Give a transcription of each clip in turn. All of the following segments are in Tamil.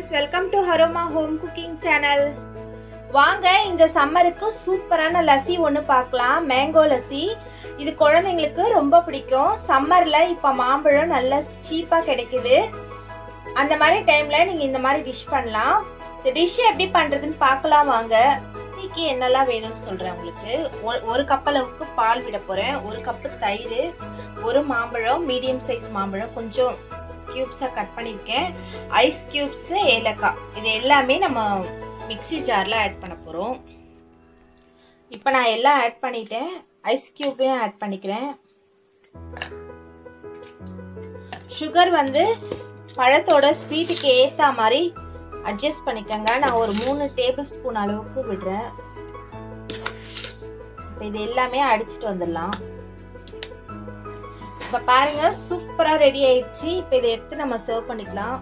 ஃப்ரெண்ட்ஸ் வெல்கம் டு ஹரோமா ஹோம் குக்கிங் சேனல் வாங்க இந்த சம்மருக்கு சூப்பரான லஸ்ஸி ஒன்று பார்க்கலாம் மேங்கோ லஸ்ஸி இது குழந்தைங்களுக்கு ரொம்ப பிடிக்கும் சம்மரில் இப்போ மாம்பழம் நல்லா சீப்பாக கிடைக்குது அந்த மாதிரி டைமில் நீங்கள் இந்த மாதிரி டிஷ் பண்ணலாம் இந்த டிஷ் எப்படி பண்ணுறதுன்னு பார்க்கலாம் வாங்க லஸ்ஸிக்கு என்னெல்லாம் வேணும்னு சொல்கிறேன் உங்களுக்கு ஒரு- ஒரு கப் அளவுக்கு பால் விட போகிறேன் ஒரு கப்பு தயிர் ஒரு மாம்பழம் மீடியம் சைஸ் மாம்பழம் கொஞ்சம் கியூப்ஸாக கட் பண்ணியிருக்கேன் ஐஸ் கியூப்ஸு ஏலக்காய் இது எல்லாமே நம்ம மிக்ஸி ஜாரில் ஆட் பண்ண போகிறோம் இப்போ நான் எல்லாம் ஆட் பண்ணிட்டேன் ஐஸ் கியூப்பையும் ஆட் பண்ணிக்கிறேன் சுகர் வந்து பழத்தோட ஸ்வீட்டுக்கு ஏற்ற மாதிரி அட்ஜஸ்ட் பண்ணிக்கோங்க நான் ஒரு மூணு டேபிள் ஸ்பூன் அளவுக்கு விடுறேன் இப்போ இது எல்லாமே அடிச்சிட்டு வந்துடலாம் இப்போ பாருங்க சூப்பரா ரெடி ஆயிடுச்சு இப்போ இதை எடுத்து நம்ம சர்வ் பண்ணிக்கலாம்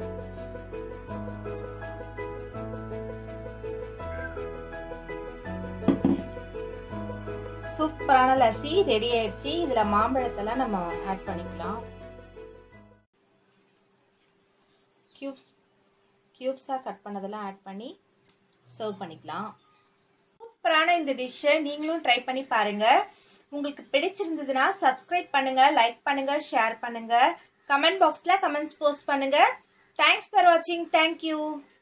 சூப்பரான லஸ்ஸி ரெடி ஆயிடுச்சு இதுல மாம்பழத்தெல்லாம் நம்ம ஆட் பண்ணிக்கலாம் கியூப்ஸ் கியூப்ஸா கட் பண்ணதெல்லாம் ஆட் பண்ணி சர்வ் பண்ணிக்கலாம் சூப்பரான இந்த டிஷ்ஷை நீங்களும் ட்ரை பண்ணி பாருங்க உங்களுக்கு பிடிச்சிருந்ததுன்னா சப்ஸ்கிரைப் பண்ணுங்க லைக் பண்ணுங்க ஷேர் பண்ணுங்க கமெண்ட் பாக்ஸ்ல கமெண்ட்ஸ் போஸ்ட் பண்ணுங்க தேங்க்ஸ் ஃபார் வாட்சிங் தேங்க்யூ